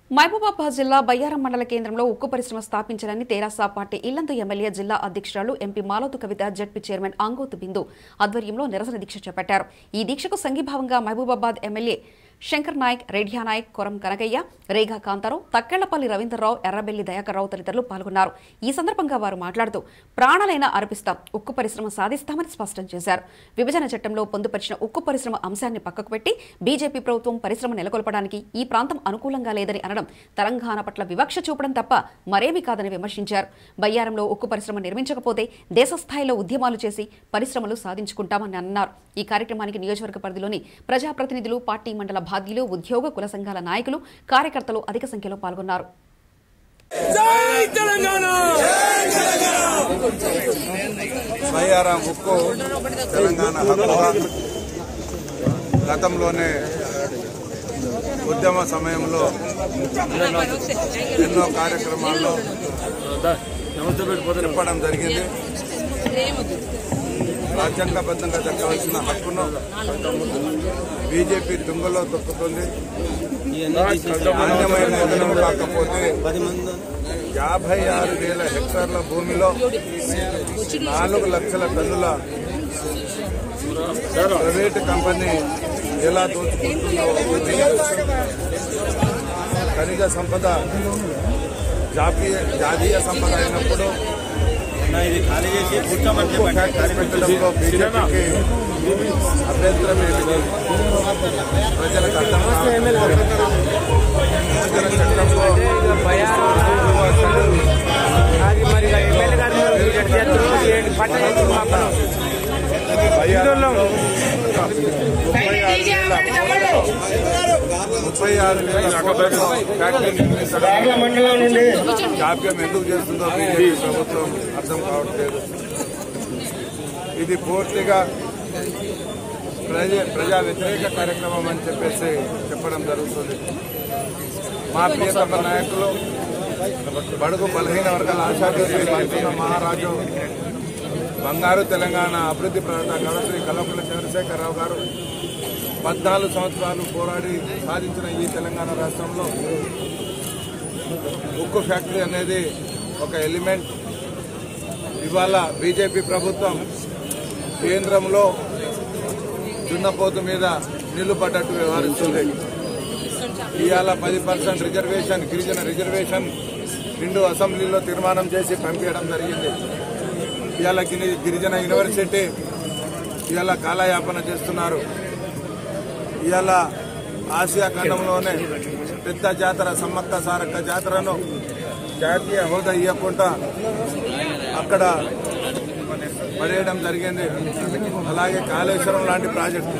మహబూబాబాద్ జిల్లా బయ్యారం మండల కేంద్రంలో ఉక్కు పరిశ్రమ స్థాపించాలని తెరాస పార్టీ ఇల్లందు ఎమ్మెల్యే జిల్లా అధ్యక్షురాలు MP Malothu Kavitha ZP chairman Angothu Bindu ఆధ్వర్యంలో నిరసన దీక్ష చేపట్టారు ఈ దీక్షకు సంఘీభావంగా మహబూబాబాద్ ఎమ్మెల్యే శంకర్ నాయక్ రేఢ్యా నాయక్ కొరం కనకయ్య రేగా కాంతారావు తక్కెళ్లపల్లి రవీంద్రరావు ఎర్రబెల్లి దయాకర్రావు తదితరులు పాల్గొన్నారు ఈ సందర్భంగా వారు మాట్లాడుతూ ప్రాణాలైనా అర్పిస్తాం ఉక్కు పరిశ్రమ సాధిస్తామని స్పష్టం చేశారు విభజన చట్టంలో పొందుపరిచిన ఉక్కు పరిశ్రమ అంశాన్ని పక్కకు పెట్టి బీజేపీ ప్రభుత్వం పరిశ్రమ నెలకొల్పడానికి ఈ ప్రాంతం అనుకూలంగా లేదని అనడం తెలంగాణ పట్ల వివక్ష చూపడం తప్ప మరేమీ కాదని విమర్శించారు బయ్యారంలో ఉక్కు పరిశ్రమ నిర్మించకపోతే దేశ స్థాయిలో ఉద్యమాలు చేసి పరిశ్రమలు సాధించుకుంటామని అన్నారు ఈ కార్యక్రమానికి నియోజకవర్గ పరిధిలోని ప్రజాప్రతినిధులు పార్టీ మండల బాధ్యులు ఉద్యోగ కుల సంఘాల నాయకులు కార్యకర్తలు అధిక సంఖ్యలో పాల్గొన్నారు జై తెలంగాణ బయ్యారం ఉక్కు తెలంగాణ హక్కుగా గతంలోనే ఉద్యమ సమయంలో ఎన్నో కార్యక్రమాల్లో చెప్పడం జరిగింది రాజ్యాంగబద్ధంగా దక్కవలసిన హక్కును బీజేపీ తుంగలో తొక్కుతుంది నాణ్యమైన ఎదురు కాకపోతే యాభై ఆరు వేల హెక్టార్ల భూమిలో నాలుగు లక్షల టన్నుల ప్రైవేటు కంపెనీ ఎలా దోచుకుంటుందో ఖనిజ సంపద జాతీయ జాతీయ సంపద అయినప్పుడు ఉక్కు ఫ్యాక్టరీ పెట్టడంలో బీజేపీకి అభ్యంతరం ఏమిటి ప్రజలకు అర్థం కావట్లేదు. విభజన చట్టంలో అది మరి ఎమ్మెల్యే గారు రిజెక్ట్ చేస్తారు ఏంటి పట్ట చేస్తారు మా పని. బయ్యారంలో ముప్పై ఆరు వేల ముప్పై ఆరు వేల కోట్లతో ఫ్యాక్టరీ నిర్మించడం జాప్యం ఎందుకు చేస్తుందో బీజేపీ ప్రభుత్వం అర్థం కావట్లేదు ఇది పూర్తిగా ప్రజ ప్రజా వ్యతిరేక కార్యక్రమం అని చెప్పేసి చెప్పడం జరుగుతుంది మా ప్రియతమ నాయకులు బడుగు బలహీన వర్గాల ఆశాజ్యోతి పడుతున్న మహారాజు బంగారు తెలంగాణ అభివృద్ధి ప్రదాత కళశ్రీ కల్వకుంట్ల చంద్రశేఖరరావు గారు పద్నాలుగు సంవత్సరాలు పోరాడి సాధించిన ఈ తెలంగాణ రాష్ట్రంలో ఉక్కు ఫ్యాక్టరీ అనేది ఒక ఎలిమెంట్ ఇవాళ బీజేపీ ప్రభుత్వం కేంద్రంలో దున్నపోతు మీద నిలుపడ్డట్టు వ్యవహరిస్తుంది ఇవాళ పది పర్సెంట్ రిజర్వేషన్ గిరిజన రిజర్వేషన్ రెండు అసెంబ్లీలో తీర్మానం చేసి పంపించడం జరిగింది ఇవాళ గిరి- గిరిజన యూనివర్సిటీ ఇవాళ కాలయాపన చేస్తున్నారు ఇవాళ ఆసియా ఖండంలోనే పెద్ద జాతర సమ్మక్క సారక్క జాతరను జాతీయ హోదా ఇవ్వకుండా అక్కడ పడేయడం జరిగింది అలాగే కాళేశ్వరం లాంటి ప్రాజెక్టు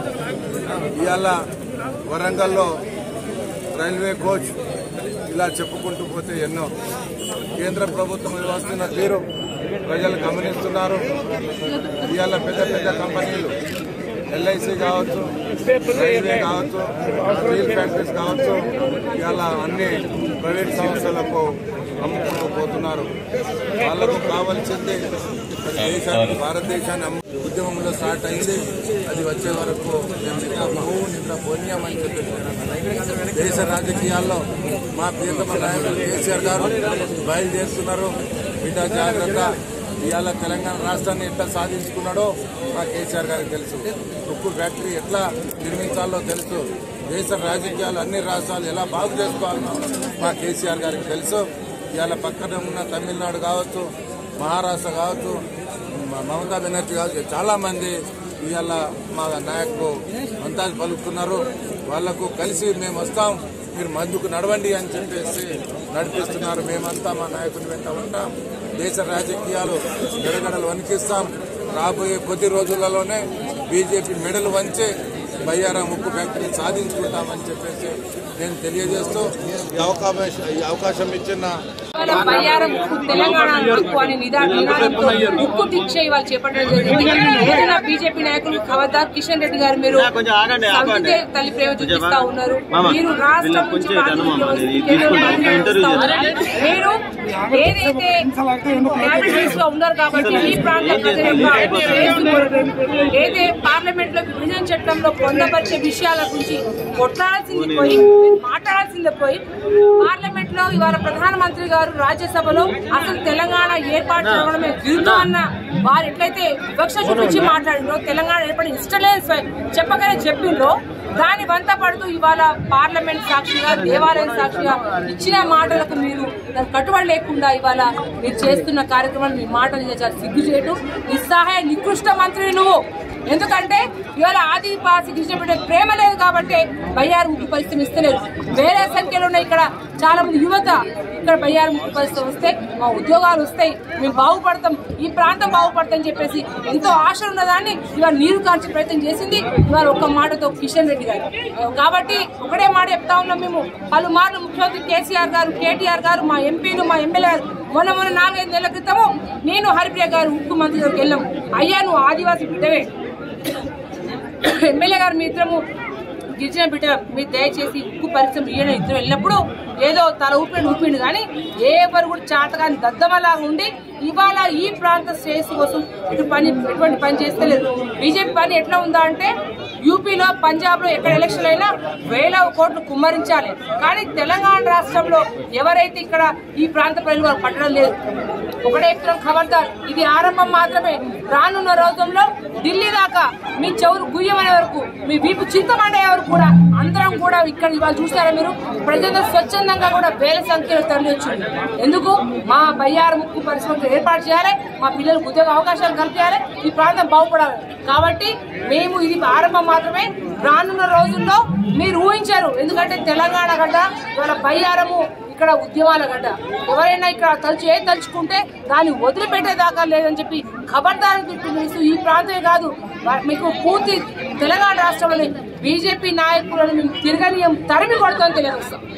ఇవాళ వరంగల్లో రైల్వే కోచ్ ఇలా చెప్పుకుంటూ పోతే ఎన్నో కేంద్ర ప్రభుత్వం వస్తున్న తీరు ప్రజలు గమనిస్తున్నారు ఇవాళ పెద్ద పెద్ద కంపెనీలు ఎల్ఐసి కావచ్చు రైల్వే కావచ్చు స్టీల్ ఫ్యాక్టరీస్ కావచ్చు ఇవాళ అన్ని ప్రైవేట్ సంస్థలకు అమ్ముకుంటూ పోతున్నారు వాళ్ళకు కావాల్సింది ఇక్కడ దేశాన్ని భారతదేశాన్ని అమ్ము ఉద్యమంలో స్టార్ట్ అయింది అది వచ్చే వరకు మేము నిద్ర పోవు నిద్ర పోనీయమని చెప్పి దేశ రాజకీయాల్లో మా ప్రియతమ నాయకులు కేసీఆర్ గారు బయలుదేరుతున్నారు బిడ్డ జాగ్రత్త ఇవాళ తెలంగాణ రాష్ట్రాన్ని ఎట్లా సాధించుకున్నాడో మా కేసీఆర్ గారికి తెలుసు ఉక్కు ఫ్యాక్టరీ ఎట్లా నిర్మించాలో తెలుసు దేశ రాజకీయాలు అన్ని రాష్ట్రాలు ఎలా బాగు చేసుకోవాలో మా కేసీఆర్ గారికి తెలుసు ఇవాళ పక్కన ఉన్న తమిళనాడు కావచ్చు మహారాష్ట్ర కావచ్చు మ- మమతా బెనర్జీ కావచ్చు చాలా మంది ఇవాళ మా నాయకులు మంతాజ్ పలుకుతున్నారు వాళ్లకు కలిసి మేము వస్తాం మీరు మందుకు నడవండి అని చెప్పేసి నడిపిస్తున్నారు మేమంతా మా నాయకుని వెంట ఉంటాం దేశ రాజకీయాలు గడగడలు వణికిస్తాం రాబోయే కొద్ది రోజులలోనే బీజేపీ మెడలు వంచి బయ్యారా ముక్కు ఫ్యాక్టరీ సాధించుకుంటామని చెప్పేసి నేను తెలియజేస్తూ ఈ అవకాశం ఈ అవకాశం ఇచ్చిన ఇవాళ బయ్యారం తెలంగాణ హక్కు అనే నిదా నినాదంతో ఉక్కు దీక్ష ఇవాళ చేపట్టడం జరిగింది ఏదైనా బీజేపీ నాయకులు ఖబర్దార్ కిషన్ రెడ్డి గారు మీరు సంతృప్తి తల్లి ప్రేమ చూపిస్తా ఉన్నారు మీరు రాష్ట్రం నుంచి మీరు ఏదైతే క్యాబినెట్ లో ఉన్నారు కాబట్టి ఈ ప్రాంత ప్రజల యొక్క ఏదైతే పార్లమెంట్ పార్లమెంట్ లో విభజన చట్టంలో పొందపరిచే విషయాల గురించి కొట్లాడాల్సింది పోయి మాట్లాడాల్సింది పోయి పార్లమెంట్ లో ఇవాళ ప్రధానమంత్రి గారు రాజ్యసభలో అసలు తెలంగాణ ఏర్పాటు చేయడమే విరుద్ధం అన్న వారు ఎట్లయితే వివక్ష చూపించి మాట్లాడిండ్రో తెలంగాణ ఏర్పడి ఇష్టం లేదు స్వ- చెప్పగానే చెప్పిండ్రో దాని వంత పడుతూ ఇవాళ పార్లమెంట్ సాక్షిగా దేవాలయం సాక్షిగా ఇచ్చిన మాటలకు మీరు దానికి కట్టుబడి లేకుండా ఇవాళ మీరు చేస్తున్న కార్యక్రమాలు మీ మాటలు చాలా సిగ్గుచేటు నిస్సహాయ నికృష్ట మంత్రి నువ్వు ఎందుకంటే ఇవాళ ఆదివాసి గిరిజన బిడ్డ ప్రేమ లేదు కాబట్టి బయ్యారు ముక్కు పరిస్థితి ఇస్తలేదు వేరే సంఖ్యలో ఉన్న ఇక్కడ చాలా మంది యువత ఇక్కడ బయ్యారు ముక్కు పరిస్థితి వస్తే మా ఉద్యోగాలు వస్తాయి మేము బాగుపడతాం ఈ ప్రాంతం బాగుపడతాం చెప్పేసి ఎంతో ఆశ ఉన్నదాన్ని ఇవాళ నీరు కార్చే ప్రయత్నం చేసింది ఇవాళ ఒక్క మాటతో కిషన్ రెడ్డి గారు కాబట్టి ఒకటే మాట చెప్తా ఉన్నాం మేము పలుమార్లు ముఖ్యమంత్రి కేసీఆర్ గారు కేటీఆర్ గారు మా ఎంపీలు మా ఎమ్మెల్యే గారు మొన్న మొన్న నాలుగైదు నెలల క్రితము నేను హరిప్రియ గారు ఉక్కు మంత్రి దగ్గరికి వెళ్ళాం అయ్యా నువ్వు ఆదివాసి బిడ్డవే ఎమ్మెల్యే గారు మీ ఇద్దరము గిరిజన బిడ్డ మీరు దయచేసి ఉక్కు పరిశ్రమ ఇయ్యడం ఇద్దరు వెళ్ళినప్పుడు ఏదో తల ఊపిడి ఊపిండు కానీ ఏ ఎవరు కూడా చాతగాని దద్దమలాగా ఉండి ఇవాళ ఈ ప్రాంత శ్రేయస్సు కోసం ఇటు పని ఎటువంటి పని చేస్తలేదు బీజేపీ పని ఎట్లా ఉందా అంటే యూపీలో పంజాబ్ లో ఎక్కడ ఎలక్షన్ అయినా వేల కోట్లు కుమ్మరించాలి కానీ తెలంగాణ రాష్ట్రంలో ఎవరైతే ఇక్కడ ఈ ప్రాంత ప్రజలు వారు పట్టడం లేదు ఒకటే ఎత్తున ఖబర్దార్ ఇది ఆరంభం మాత్రమే రానున్న రోజుల్లో ఢిల్లీ దాకా మీ చెవులు గుయ్యమనే వరకు మీ వీపు చింతమండే వరకు కూడా అందరం కూడా ఇక్కడ ఇవాళ చూసారా మీరు ప్రజలు స్వచ్ఛందంగా కూడా వేల సంఖ్యలో తరలి వచ్చింది ఎందుకు మా బయ్యారు ముక్కు పరిశ్రమకు ఏర్పాటు చేయాలి మా పిల్లలకు ఉద్యోగ అవకాశాలు కల్పించాలి ఈ ప్రాంతం బాగుపడాలి కాబట్టి మేము ఇది ఆరంభం మాత్రమే రానున్న రోజుల్లో మీరు ఊహించారు ఎందుకంటే తెలంగాణ గడ్డ ఇవాళ బయ్యారము ఇక్కడ ఉద్యమాల గడ్డ ఎవరైనా ఇక్కడ తలుచు ఏ తలుచుకుంటే దాన్ని వదిలిపెట్టేదాకా లేదని చెప్పి ఖబర్దారు పిలుస్తూ ఈ ప్రాంతమే కాదు వా- మీకు పూర్తి తెలంగాణ రాష్ట్రంలోని బీజేపీ నాయకులను మేము తిరగనీయం తరిమి కొడతామని తెలియజేస్తాం